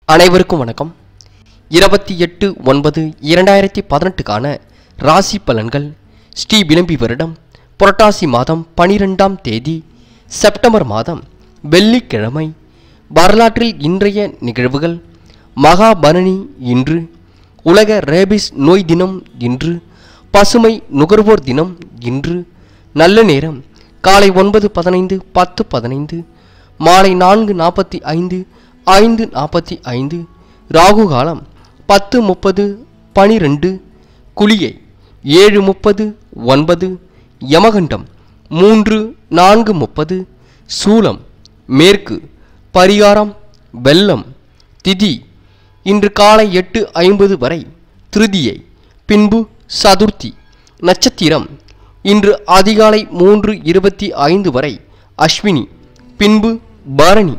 அனைவருக்கும் வணக்கம் இருபத்தி எட்டு ஒன்பது இரண்டாயிரத்தி பதினெட்டுக்கான ராசி பலன்கள் ஸ்ரீ விளம்பி வருடம் புரட்டாசி மாதம் பனிரெண்டாம் தேதி செப்டம்பர் மாதம் வெள்ளிக்கிழமை வரலாற்றில் இன்றைய நிகழ்வுகள் மகாபரணி இன்று உலக ரேபிஸ் நோய் தினம் இன்று பசுமை நுகர்வோர் தினம் இன்று நல்ல நேரம் காலை ஒன்பது பதினைந்து பத்து பதினைந்து மாலை நான்கு நாற்பத்தி ஐந்து ஐந்து நாற்பத்தி ஐந்து ராகு காலம் பத்து முப்பது பனிரெண்டு குளியை ஏழு முப்பது ஒன்பது யமகண்டம் மூன்று நான்கு முப்பது சூலம் மேற்கு பரிகாரம் வெள்ளம் திதி இன்று காலை எட்டு ஐம்பது வரை திருதியை பின்பு சதுர்த்தி நட்சத்திரம் இன்று அதிகாலை மூன்று இருபத்தி ஐந்து வரை அஸ்வினி பின்பு பரணி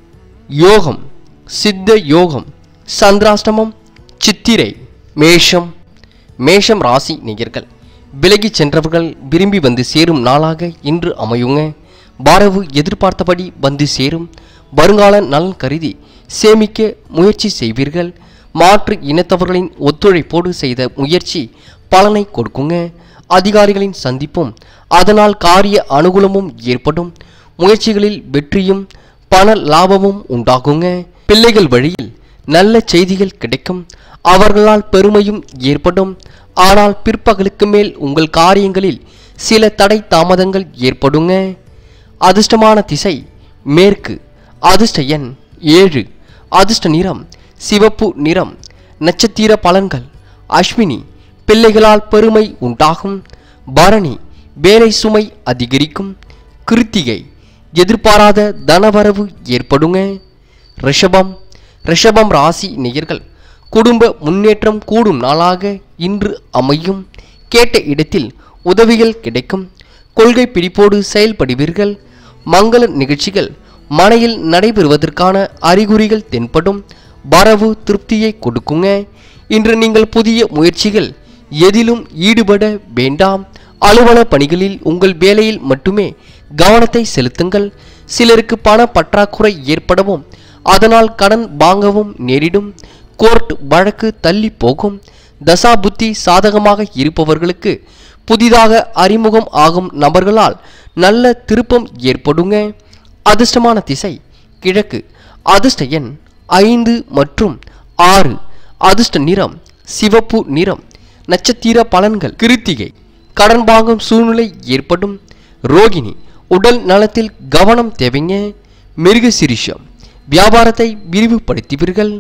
யோகம் சித்த யோகம் சந்திராஷ்டமம் சித்திரை மேஷம் மேஷம் ராசி நேயர்கள் விலகிச் சென்றவர்கள் விரும்பி வந்து சேரும் நாளாக இன்று அமையுங்க வரவு எதிர்பார்த்தபடி வந்து சேரும் வருங்கால நலன் கருதி சேமிக்க முயற்சி செய்வீர்கள் மாற்று இனத்தவர்களின் ஒத்துழைப்போடு செய்த முயற்சி பலனை கொடுக்குங்க அதிகாரிகளின் சந்திப்பும் அதனால் காரிய அனுகூலமும் ஏற்படும் முயற்சிகளில் வெற்றியும் பண லாபமும் உண்டாகுங்க பிள்ளைகள் வழியில் நல்ல செய்திகள் கிடைக்கும் அவர்களால் பெருமையும் ஏற்படும் ஆனால் பிற்பகலுக்கு மேல் உங்கள் காரியங்களில் சில தடை தாமதங்கள் ஏற்படுங்க அதிர்ஷ்டமான திசை மேற்கு அதிர்ஷ்ட எண் ஏழு அதிர்ஷ்ட நிறம் சிவப்பு நிறம் நட்சத்திர பலன்கள் அஸ்வினி பிள்ளைகளால் பெருமை உண்டாகும் பரணி வேலை சுமை அதிகரிக்கும் கிருத்திகை எதிர்பாராத தனவரவு ஏற்படுங்க ரிஷபம் ரிஷபம் ராசி நேயர்கள் குடும்ப முன்னேற்றம் கூடும் நாளாக இன்று அமையும் கேட்ட இடத்தில் உதவிகள் கிடைக்கும் கொள்கை பிடிப்போடு செயல்படுவீர்கள் மங்கள நிகழ்ச்சிகள் மனையில் நடைபெறுவதற்கான அறிகுறிகள் தென்படும் வரவு திருப்தியை கொடுக்குங்க இன்று நீங்கள் புதிய முயற்சிகள் எதிலும் ஈடுபட வேண்டாம் அலுவலக பணிகளில் உங்கள் வேலையில் மட்டுமே கவனத்தை செலுத்துங்கள் சிலருக்கு பண பற்றாக்குறை ஏற்படவும் அதனால் கடன் வாங்கவும் நேரிடும் கோர்ட் வழக்கு தள்ளி போகும் தசா புத்தி சாதகமாக இருப்பவர்களுக்கு புதிதாக அறிமுகம் ஆகும் நபர்களால் நல்ல திருப்பம் ஏற்படுங்க அதிர்ஷ்டமான திசை கிழக்கு அதிர்ஷ்ட எண் ஐந்து மற்றும் ஆறு அதிர்ஷ்ட நிறம் சிவப்பு நிறம் நட்சத்திர பலன்கள் கிருத்திகை கடன் வாங்கும் சூழ்நிலை ஏற்படும் ரோகிணி உடல் நலத்தில் கவனம் தேவைங்க மிருகசிரிஷம் வியாபாரத்தை விரிவுபடுத்துவீர்கள்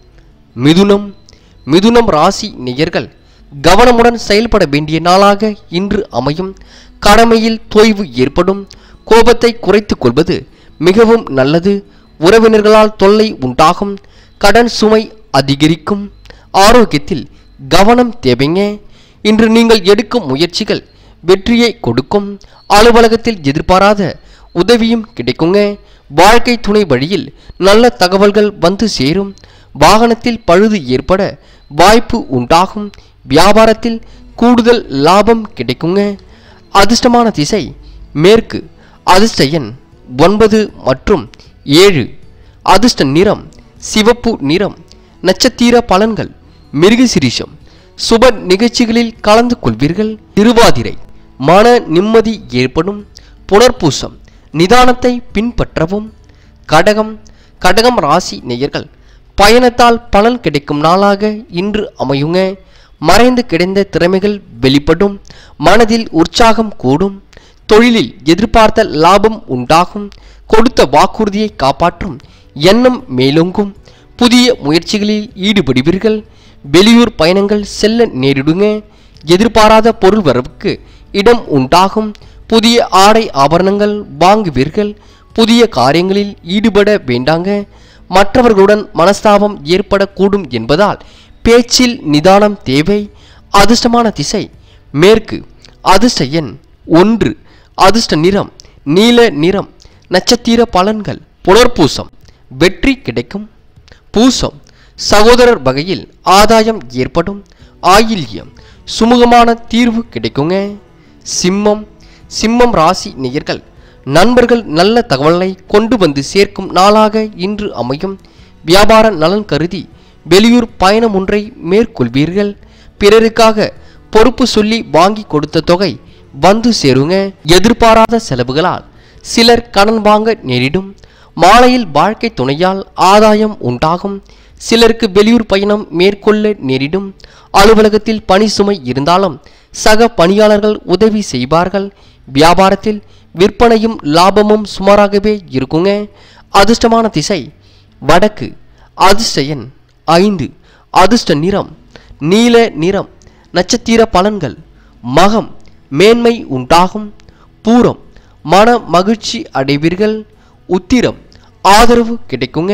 மிதுனம் மிதுனம் ராசி நேயர்கள் கவனமுடன் செயல்பட வேண்டிய நாளாக இன்று அமையும் கடமையில் தொய்வு ஏற்படும் கோபத்தை குறைத்துக் கொள்வது மிகவும் நல்லது உறவினர்களால் தொல்லை உண்டாகும் கடன் சுமை அதிகரிக்கும் ஆரோக்கியத்தில் கவனம் தேவைங்க இன்று நீங்கள் எடுக்கும் முயற்சிகள் வெற்றியை கொடுக்கும் அலுவலகத்தில் எதிர்பாராத உதவியும் கிடைக்குங்க வாழ்க்கை துணை வழியில் நல்ல தகவல்கள் வந்து சேரும் வாகனத்தில் பழுது ஏற்பட வாய்ப்பு உண்டாகும் வியாபாரத்தில் கூடுதல் லாபம் கிடைக்குங்க அதிர்ஷ்டமான திசை மேற்கு அதிர்ஷ்ட எண் ஒன்பது மற்றும் ஏழு அதிர்ஷ்ட நிறம் சிவப்பு நிறம் நட்சத்திர பலன்கள் மிருகசிரிஷம் சுப நிகழ்ச்சிகளில் கலந்து கொள்வீர்கள் திருவாதிரை மன நிம்மதி ஏற்படும் புனர்பூசம் நிதானத்தை பின்பற்றவும் கடகம் கடகம் ராசி நேயர்கள் பயணத்தால் பலன் கிடைக்கும் நாளாக இன்று அமையுங்க மறைந்து கிடந்த திறமைகள் வெளிப்படும் மனதில் உற்சாகம் கூடும் தொழிலில் எதிர்பார்த்த லாபம் உண்டாகும் கொடுத்த வாக்குறுதியை காப்பாற்றும் எண்ணம் மேலோங்கும் புதிய முயற்சிகளில் ஈடுபடுவீர்கள் வெளியூர் பயணங்கள் செல்ல நேரிடுங்க எதிர்பாராத பொருள் வரவுக்கு இடம் உண்டாகும் புதிய ஆடை ஆபரணங்கள் வாங்குவீர்கள் புதிய காரியங்களில் ஈடுபட வேண்டாங்க மற்றவர்களுடன் மனஸ்தாபம் ஏற்படக்கூடும் என்பதால் பேச்சில் நிதானம் தேவை அதிர்ஷ்டமான திசை மேற்கு அதிர்ஷ்ட எண் ஒன்று அதிர்ஷ்ட நிறம் நீல நிறம் நட்சத்திர பலன்கள் புனர்பூசம் வெற்றி கிடைக்கும் பூசம் சகோதரர் வகையில் ஆதாயம் ஏற்படும் ஆயில்யம் சுமூகமான தீர்வு கிடைக்குங்க சிம்மம் சிம்மம் ராசி நேயர்கள் நண்பர்கள் நல்ல தகவலை கொண்டு வந்து சேர்க்கும் நாளாக இன்று அமையும் வியாபார நலன் கருதி வெளியூர் பயணம் ஒன்றை மேற்கொள்வீர்கள் பிறருக்காக பொறுப்பு சொல்லி வாங்கி கொடுத்த தொகை வந்து சேருங்க எதிர்பாராத செலவுகளால் சிலர் கடன் வாங்க நேரிடும் மாலையில் வாழ்க்கை துணையால் ஆதாயம் உண்டாகும் சிலருக்கு வெளியூர் பயணம் மேற்கொள்ள நேரிடும் அலுவலகத்தில் பணி சுமை இருந்தாலும் சக பணியாளர்கள் உதவி செய்வார்கள் வியாபாரத்தில் விற்பனையும் லாபமும் சுமாராகவே இருக்குங்க அதிர்ஷ்டமான திசை வடக்கு அதிர்ஷ்ட எண் ஐந்து அதிர்ஷ்ட நிறம் நீல நிறம் நட்சத்திர பலன்கள் மகம் மேன்மை உண்டாகும் பூரம் மன மகிழ்ச்சி அடைவீர்கள் உத்திரம் ஆதரவு கிடைக்குங்க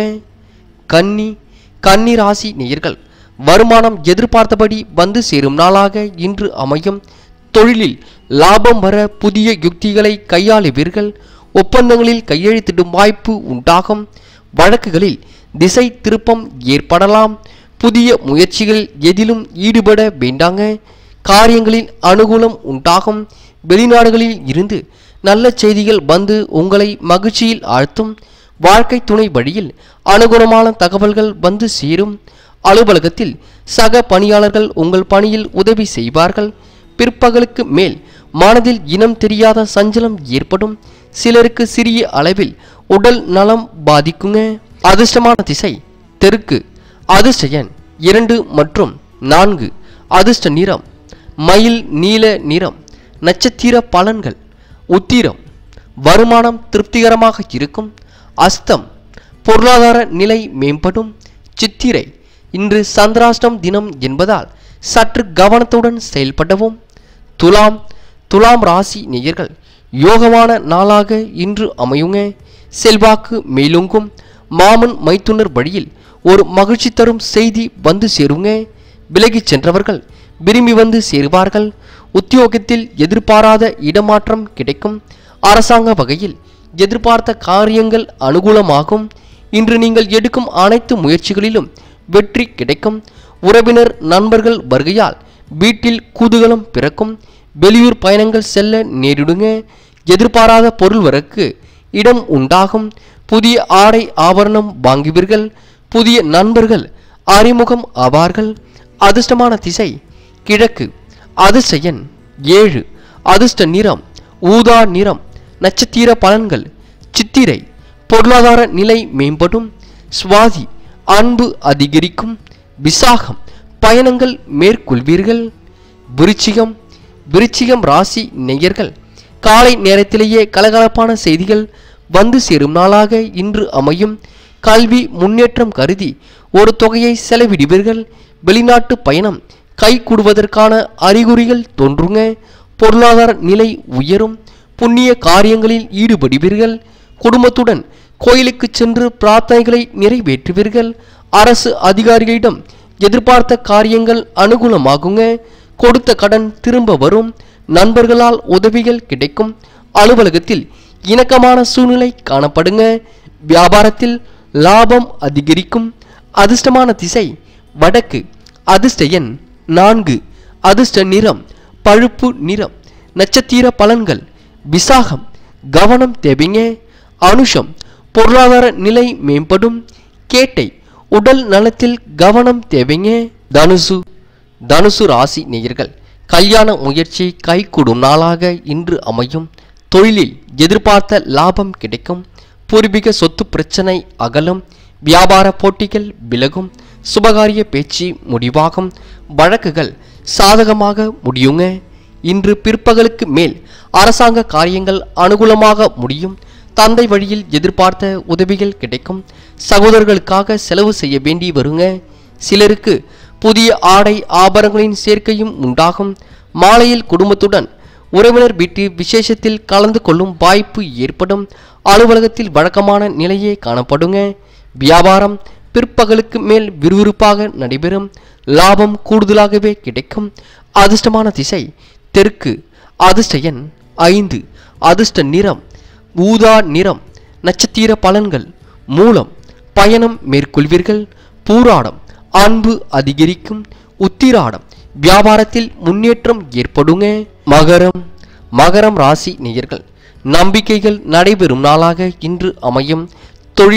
கன்னி கன்னி ராசி நேயர்கள் வருமானம் எதிர்பார்த்தபடி வந்து சேரும் நாளாக இன்று அமையும் தொழிலில் லாபம் வர புதிய யுக்திகளை கையாளுவீர்கள் ஒப்பந்தங்களில் கையெழுத்திடும் வாய்ப்பு உண்டாகும் வழக்குகளில் திசை திருப்பம் ஏற்படலாம் புதிய முயற்சிகள் எதிலும் ஈடுபட வேண்டாங்க காரியங்களில் அனுகூலம் உண்டாகும் வெளிநாடுகளில் இருந்து நல்ல செய்திகள் வந்து உங்களை மகிழ்ச்சியில் ஆழ்த்தும் வாழ்க்கை துணை வழியில் அனுகுணமான தகவல்கள் வந்து சேரும் அலுவலகத்தில் சக பணியாளர்கள் உங்கள் பணியில் உதவி செய்வார்கள் பிற்பகலுக்கு மேல் மனதில் இனம் தெரியாத சஞ்சலம் ஏற்படும் சிலருக்கு சிறிய அளவில் உடல் நலம் பாதிக்குங்க அதிர்ஷ்டமான திசை தெற்கு அதிர்ஷ்ட எண் இரண்டு மற்றும் நான்கு அதிர்ஷ்ட நிறம் மயில் நீல நிறம் நட்சத்திர பலன்கள் உத்திரம் வருமானம் திருப்திகரமாக இருக்கும் அஸ்தம் பொருளாதார நிலை மேம்படும் சித்திரை இன்று சந்திராஷ்டம் தினம் என்பதால் சற்று கவனத்துடன் செயல்படவும் துலாம் துலாம் ராசி நேயர்கள் யோகமான நாளாக இன்று அமையுங்க செல்வாக்கு மேலோங்கும் மாமன் மைத்துனர் வழியில் ஒரு மகிழ்ச்சி தரும் செய்தி வந்து சேருங்க விலகிச் சென்றவர்கள் விரும்பி வந்து சேருவார்கள் உத்தியோகத்தில் எதிர்பாராத இடமாற்றம் கிடைக்கும் அரசாங்க வகையில் எதிர்பார்த்த காரியங்கள் அனுகூலமாகும் இன்று நீங்கள் எடுக்கும் அனைத்து முயற்சிகளிலும் வெற்றி கிடைக்கும் உறவினர் நண்பர்கள் வருகையால் வீட்டில் குதூகலம் பிறக்கும் வெளியூர் பயணங்கள் செல்ல நேரிடுங்க எதிர்பாராத பொருள் வரக்கு இடம் உண்டாகும் புதிய ஆடை ஆபரணம் வாங்குவீர்கள் புதிய நண்பர்கள் அறிமுகம் ஆவார்கள் அதிர்ஷ்டமான திசை கிழக்கு அதிர்ஷ்ட எண் ஏழு அதிர்ஷ்ட நிறம் ஊதா நிறம் நட்சத்திர பலன்கள் சித்திரை பொருளாதார நிலை மேம்படும் சுவாதி அன்பு அதிகரிக்கும் விசாகம் பயணங்கள் மேற்கொள்வீர்கள் விருச்சிகம் விருச்சிகம் ராசி நேயர்கள் காலை நேரத்திலேயே கலகலப்பான செய்திகள் வந்து சேரும் நாளாக இன்று அமையும் கல்வி முன்னேற்றம் கருதி ஒரு தொகையை செலவிடுவீர்கள் வெளிநாட்டு பயணம் கை கூடுவதற்கான அறிகுறிகள் தோன்றுங்க பொருளாதார நிலை உயரும் புண்ணிய காரியங்களில் ஈடுபடுவீர்கள் குடும்பத்துடன் கோயிலுக்கு சென்று பிரார்த்தனைகளை நிறைவேற்றுவீர்கள் அரசு அதிகாரிகளிடம் எதிர்பார்த்த காரியங்கள் அனுகூலமாகுங்க கொடுத்த கடன் திரும்ப வரும் நண்பர்களால் உதவிகள் கிடைக்கும் அலுவலகத்தில் இணக்கமான சூழ்நிலை காணப்படுங்க வியாபாரத்தில் லாபம் அதிகரிக்கும் அதிர்ஷ்டமான திசை வடக்கு அதிர்ஷ்ட எண் நான்கு அதிர்ஷ்ட நிறம் பழுப்பு நிறம் நட்சத்திர பலன்கள் விசாகம் கவனம் தேவைங்க அனுஷம் பொருளாதார நிலை மேம்படும் கேட்டை உடல் நலத்தில் கவனம் தேவைங்க தனுசு தனுசு ராசி நேயர்கள் கல்யாண முயற்சி கைகூடும் நாளாக இன்று அமையும் தொழிலில் எதிர்பார்த்த லாபம் கிடைக்கும் பூர்வீக சொத்து பிரச்சனை அகலும் வியாபார போட்டிகள் விலகும் சுபகாரிய பேச்சு முடிவாகும் வழக்குகள் சாதகமாக முடியுங்க இன்று பிற்பகலுக்கு மேல் அரசாங்க காரியங்கள் அனுகூலமாக முடியும் தந்தை வழியில் எதிர்பார்த்த உதவிகள் கிடைக்கும் சகோதரர்களுக்காக செலவு செய்ய வேண்டி வருங்க சிலருக்கு புதிய ஆடை ஆபரணங்களின் சேர்க்கையும் உண்டாகும் மாலையில் குடும்பத்துடன் உறவினர் வீட்டு விசேஷத்தில் கலந்து கொள்ளும் வாய்ப்பு ஏற்படும் அலுவலகத்தில் வழக்கமான நிலையே காணப்படுங்க வியாபாரம் பிற்பகலுக்கு மேல் விறுவிறுப்பாக நடைபெறும் லாபம் கூடுதலாகவே கிடைக்கும் அதிர்ஷ்டமான திசை தெற்கு அதிர்ஷ்ட எண் ஐந்து அதிர்ஷ்ட நிறம் ஊதா நிறம் நட்சத்திர பலன்கள் மூலம் பயணம் மேற்கொள்வீர்கள் பூராடம் அன்பு அதிகரிக்கும் உத்திராடம் வியாபாரத்தில் முன்னேற்றம் ஏற்படுங்க மகரம் மகரம் ராசி நேயர்கள் நம்பிக்கைகள் நடைபெறும் நாளாக இன்று அமையும் தொழிலில்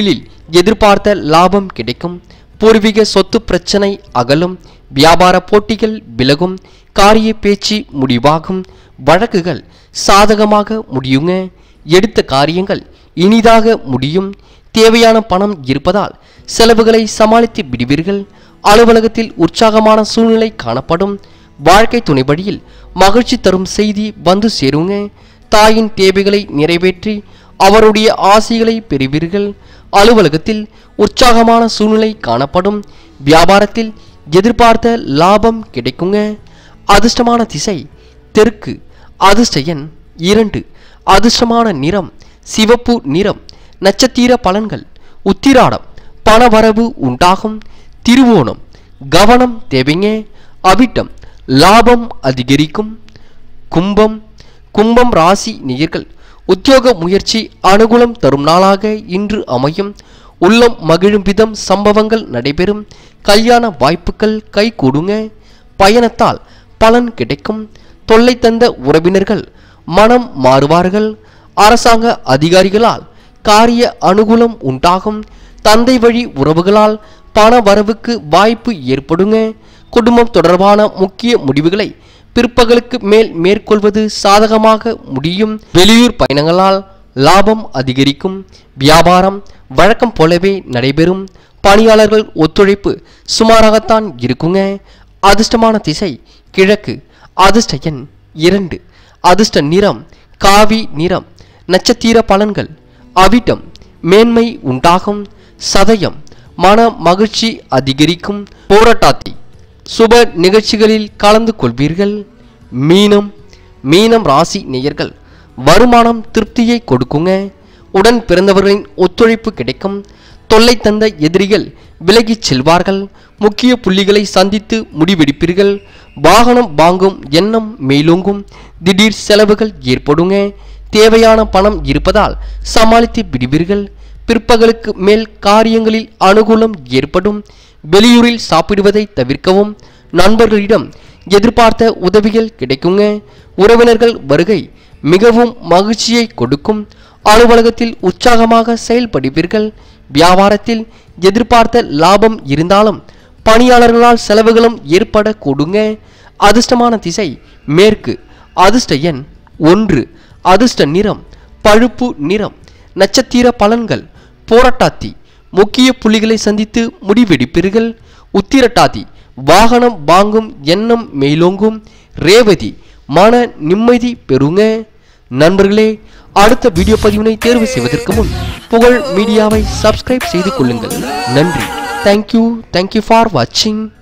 எதிர்பார்த்த லாபம் கிடைக்கும் பூர்வீக சொத்து பிரச்சனை அகலும் வியாபார போட்டிகள் விலகும் காரிய பேச்சு முடிவாகும் வழக்குகள் சாதகமாக முடியுங்க எடுத்த காரியங்கள் இனிதாக முடியும் தேவையான பணம் இருப்பதால் செலவுகளை சமாளித்து விடுவீர்கள் அலுவலகத்தில் உற்சாகமான சூழ்நிலை காணப்படும் வாழ்க்கை துணை வழியில் மகிழ்ச்சி தரும் செய்தி வந்து சேருங்க தாயின் தேவைகளை நிறைவேற்றி அவருடைய ஆசைகளை பெறுவீர்கள் அலுவலகத்தில் உற்சாகமான சூழ்நிலை காணப்படும் வியாபாரத்தில் எதிர்பார்த்த லாபம் கிடைக்குங்க அதிர்ஷ்டமான திசை தெற்கு அதிர்ஷ்ட எண் இரண்டு அதிர்ஷ்டமான நிறம் சிவப்பு நிறம் நட்சத்திர பலன்கள் உத்திராடம் பணவரவு உண்டாகும் திருவோணம் கவனம் தேவைங்க அவிட்டம் லாபம் அதிகரிக்கும் கும்பம் கும்பம் ராசி நேயர்கள் உத்தியோக முயற்சி அனுகூலம் தரும் நாளாக இன்று அமையும் உள்ளம் மகிழும் விதம் சம்பவங்கள் நடைபெறும் கல்யாண வாய்ப்புகள் கைகூடுங்க பயணத்தால் பலன் கிடைக்கும் தொல்லை தந்த உறவினர்கள் மனம் மாறுவார்கள் அரசாங்க அதிகாரிகளால் காரிய அனுகூலம் உண்டாகும் தந்தை வழி உறவுகளால் பண வரவுக்கு வாய்ப்பு ஏற்படுங்க குடும்பம் தொடர்பான முக்கிய முடிவுகளை பிற்பகலுக்கு மேல் மேற்கொள்வது சாதகமாக முடியும் வெளியூர் பயணங்களால் லாபம் அதிகரிக்கும் வியாபாரம் வழக்கம் போலவே நடைபெறும் பணியாளர்கள் ஒத்துழைப்பு சுமாராகத்தான் இருக்குங்க அதிர்ஷ்டமான திசை கிழக்கு அதிர்ஷ்ட எண் இரண்டு அதிர்ஷ்ட நிறம் காவி நிறம் நட்சத்திர பலன்கள் அவிட்டம் மேன்மை உண்டாகும் சதயம் மன மகிழ்ச்சி அதிகரிக்கும் போராட்டாத்தி சுப நிகழ்ச்சிகளில் கலந்து கொள்வீர்கள் மீனம் மீனம் ராசி நேயர்கள் வருமானம் திருப்தியை கொடுக்குங்க உடன் பிறந்தவர்களின் ஒத்துழைப்பு கிடைக்கும் தொல்லை தந்த எதிரிகள் விலகிச் செல்வார்கள் முக்கிய புள்ளிகளை சந்தித்து முடிவெடுப்பீர்கள் வாகனம் வாங்கும் எண்ணம் மேலோங்கும் திடீர் செலவுகள் ஏற்படுங்க தேவையான பணம் இருப்பதால் சமாளித்து விடுவீர்கள் பிற்பகலுக்கு மேல் காரியங்களில் அனுகூலம் ஏற்படும் வெளியூரில் சாப்பிடுவதை தவிர்க்கவும் நண்பர்களிடம் எதிர்பார்த்த உதவிகள் கிடைக்குங்க உறவினர்கள் வருகை மிகவும் மகிழ்ச்சியை கொடுக்கும் அலுவலகத்தில் உற்சாகமாக செயல்படுவீர்கள் வியாபாரத்தில் எதிர்பார்த்த லாபம் இருந்தாலும் பணியாளர்களால் செலவுகளும் ஏற்பட கொடுங்க அதிர்ஷ்டமான திசை மேற்கு அதிர்ஷ்ட எண் ஒன்று அதிர்ஷ்ட நிறம் பழுப்பு நிறம் நட்சத்திர பலன்கள் போராட்டாத்தி முக்கிய புள்ளிகளை சந்தித்து முடிவெடுப்பீர்கள் உத்திரட்டாதி வாகனம் வாங்கும் எண்ணம் மேலோங்கும் ரேவதி மன நிம்மதி பெறுங்க நண்பர்களே அடுத்த வீடியோ பதிவினை தேர்வு செய்வதற்கு முன் புகழ் மீடியாவை சப்ஸ்கிரைப் செய்து கொள்ளுங்கள் நன்றி தேங்க்யூ தேங்க்யூ ஃபார் வாட்சிங்